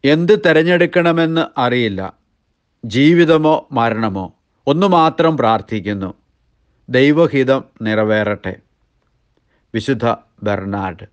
എന്ത് തിരഞ്ഞെടുക്കണമെന്ന് അറിയില്ല ജീവിതമോ മരണമോ ഒന്നു മാത്രം പ്രാർത്ഥിക്കുന്നു ദൈവഹിതം നിറവേറട്ടെ വിശുദ്ധ ബെർണാഡ്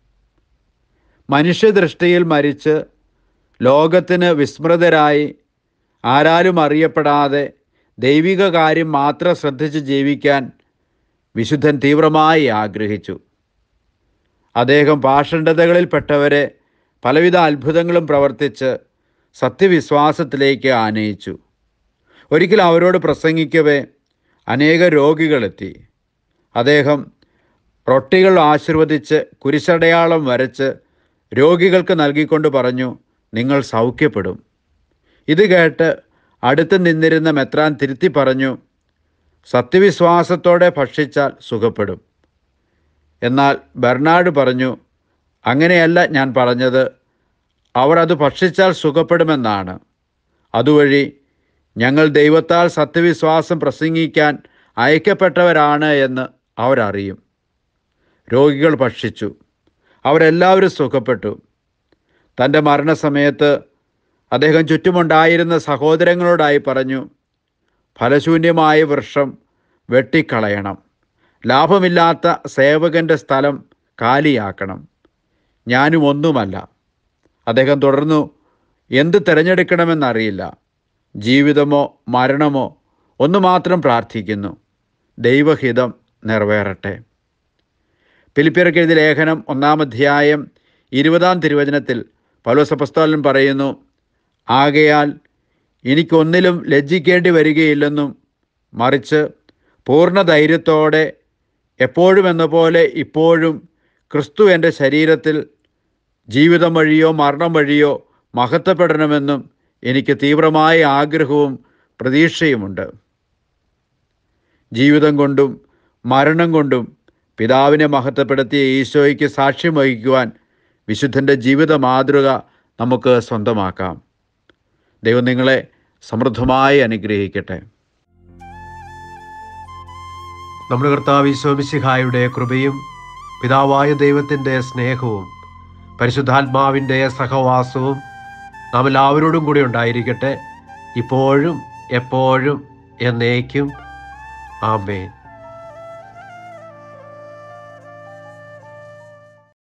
മനുഷ്യദൃഷ്ടിയിൽ മരിച്ച് ലോകത്തിന് വിസ്മൃതരായി ആരാലും അറിയപ്പെടാതെ ദൈവിക കാര്യം മാത്രം ശ്രദ്ധിച്ച് ജീവിക്കാൻ വിശുദ്ധൻ തീവ്രമായി ആഗ്രഹിച്ചു അദ്ദേഹം പാഷണ്ഡതകളിൽപ്പെട്ടവരെ പലവിധ അത്ഭുതങ്ങളും പ്രവർത്തിച്ച് സത്യവിശ്വാസത്തിലേക്ക് ആനയിച്ചു ഒരിക്കൽ അവരോട് പ്രസംഗിക്കവേ അനേക രോഗികളെത്തി അദ്ദേഹം റൊട്ടികൾ ആശീർവദിച്ച് കുരിശടയാളം വരച്ച് രോഗികൾക്ക് നൽകിക്കൊണ്ട് പറഞ്ഞു നിങ്ങൾ സൗഖ്യപ്പെടും ഇത് കേട്ട് അടുത്ത് നിന്നിരുന്ന മെത്രാൻ തിരുത്തി പറഞ്ഞു സത്യവിശ്വാസത്തോടെ ഭക്ഷിച്ചാൽ സുഖപ്പെടും എന്നാൽ ബെർണാഡ് പറഞ്ഞു അങ്ങനെയല്ല ഞാൻ പറഞ്ഞത് അവർ അത് ഭക്ഷിച്ചാൽ സുഖപ്പെടുമെന്നാണ് അതുവഴി ഞങ്ങൾ ദൈവത്താൽ സത്യവിശ്വാസം പ്രസംഗിക്കാൻ അയക്കപ്പെട്ടവരാണ് എന്ന് അവരറിയും രോഗികൾ ഭക്ഷിച്ചു അവരെല്ലാവരും സുഖപ്പെട്ടു തൻ്റെ മരണസമയത്ത് അദ്ദേഹം ചുറ്റുമുണ്ടായിരുന്ന സഹോദരങ്ങളോടായി പറഞ്ഞു ഫലശൂന്യമായ വൃക്ഷം വെട്ടിക്കളയണം ലാഭമില്ലാത്ത സേവകൻ്റെ സ്ഥലം കാലിയാക്കണം ഞാനും ഒന്നുമല്ല അദ്ദേഹം തുടർന്നു എന്ത് തിരഞ്ഞെടുക്കണമെന്നറിയില്ല ജീവിതമോ മരണമോ ഒന്ന് മാത്രം പ്രാർത്ഥിക്കുന്നു ദൈവഹിതം നിറവേറട്ടെ ഫിലിപ്പിയർക്ക് എഴുതിയ ലേഖനം ഒന്നാം അധ്യായം ഇരുപതാം തിരുവചനത്തിൽ പൗലോസപസ്തോലൻ പറയുന്നു ആകയാൽ എനിക്കൊന്നിലും ലജ്ജിക്കേണ്ടി വരികയില്ലെന്നും മറിച്ച് പൂർണ്ണ ധൈര്യത്തോടെ എപ്പോഴും എന്ന പോലെ ഇപ്പോഴും ക്രിസ്തു എൻ്റെ ശരീരത്തിൽ ജീവിതം വഴിയോ മരണം വഴിയോ മഹത്വപ്പെടണമെന്നും എനിക്ക് തീവ്രമായ ആഗ്രഹവും പ്രതീക്ഷയുമുണ്ട് ജീവിതം കൊണ്ടും മരണം കൊണ്ടും പിതാവിനെ മഹത്വപ്പെടുത്തിയ ഈശോയ്ക്ക് സാക്ഷ്യം വഹിക്കുവാൻ വിശുദ്ധൻ്റെ ജീവിത മാതൃക നമുക്ക് സ്വന്തമാക്കാം ദൈവം നിങ്ങളെ സമൃദ്ധമായി അനുഗ്രഹിക്കട്ടെ നമ്മുടെ കർത്താവ് ഈശോമിശിഹായുടെ കൃപയും പിതാവായ ദൈവത്തിൻ്റെ സ്നേഹവും പരിശുദ്ധാത്മാവിൻ്റെ സഹവാസവും നാം എല്ലാവരോടും കൂടി ഉണ്ടായിരിക്കട്ടെ ഇപ്പോഴും എപ്പോഴും എന്നേക്കും ആമേൻ